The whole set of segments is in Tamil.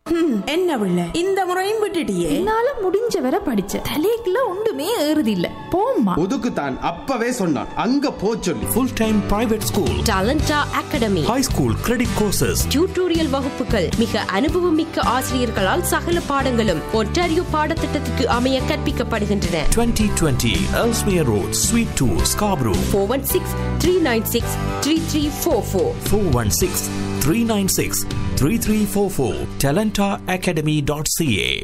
என்ன பிள்ளை இந்த முறையும் விட்டுட்டியே என்னால முடிஞ்ச வரை படிச்ச தலைக்குள்ள ஒன்றுமே ஏறுது இல்ல போம்மா ஒதுக்குத்தான் அப்பவே சொன்னான் அங்க போ சொல்லி ஃபுல் டைம் பிரைவேட் ஸ்கூல் டாலண்டா academy high school credit courses tutorial வகுப்புகள் மிக அனுபவமிக்க ஆசிரியர்களால் சகல பாடங்களும் ஒன்டாரியோ பாடத்திட்டத்துக்கு அமைய கற்பிக்கப்படுகின்றன 2020 Elsmere Road, Suite 2, Scarborough. Four one six three nine six three three four four 416 396 3344. TalentaAcademy.ca.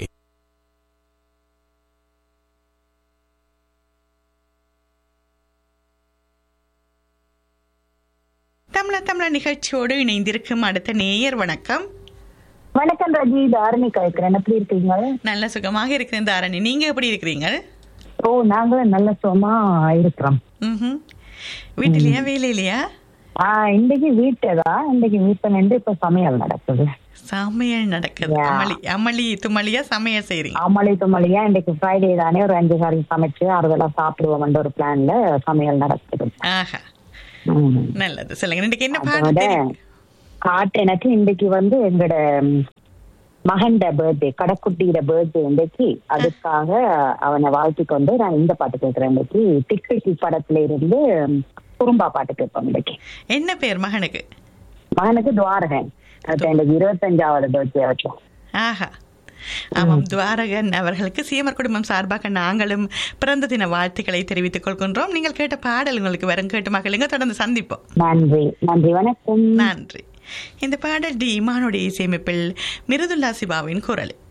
தமிழ தமிழ நிகழ்ச்சியோடு இணைந்திருக்கும் அடுத்த நேயர் வணக்கம் வணக்கம் ரஜி தாரணி கழிக்கிறேன் எப்படி இருக்கீங்க நல்ல சுகமாக இருக்கிறேன் தாரணி நீங்க எப்படி இருக்கிறீங்க ஓ நாங்களும் நல்ல சுகமா இருக்கிறோம் ம்ஹும். வீட்டிலையா வேலையிலையா ஆஹ் இன்னைக்கு வீட்டுதான் இன்னைக்கு வீட்டுல நின்று இப்ப சமையல் நடக்குது சமையல் நடக்குது Yeah. அமளி அமளி துமளியா சமையல் செய்றீங்க அமளி துமளியா இன்னைக்கு ஃப்ரைடே தானே ஒரு அஞ்சு காரி சமைச்சு அறுதெல்லாம் சாப்பிடுவோம்ன்ற ஒரு பிளான்ல சமையல் நடக்குது ஆஹா ம். நல்லது சொல்லுங்க இன்னைக்கு என்ன அதோட பாட்டு தெரியும் காட்டு எனக்கு இன்னைக்கு வந்து எங்களோட மகன்ட பர்த்டே கடைக்குட்டியோட பர்த்டே இன்னைக்கு அதுக்காக அவனை வாழ்த்தி கொண்டு நான் இந்த பாட்டு கேட்கிறேன் இன்னைக்கு டிக்கெட்டி படத்துல இருந்து குறும்பா பாட்டு கேட்போம் இன்னைக்கு என்ன பேர் மகனுக்கு மகனுக்கு துவாரகன் அது எனக்கு இருபத்தஞ்சாவது பர்த்டே வச்சோம் ஆஹா ஆமாம் துவாரகன் அவர்களுக்கு சீமர் குடும்பம் சார்பாக நாங்களும் பிறந்த தின வாழ்த்துக்களை தெரிவித்துக் கொள்கின்றோம் நீங்கள் கேட்ட பாடல் உங்களுக்கு வரும் கேட்டு மகளுங்க தொடர்ந்து சந்திப்போம் நன்றி நன்றி வணக்கம் நன்றி இந்த பாடல் டி இமானுடைய இசையமைப்பில் மிருதுல்லா சிவாவின் குரல்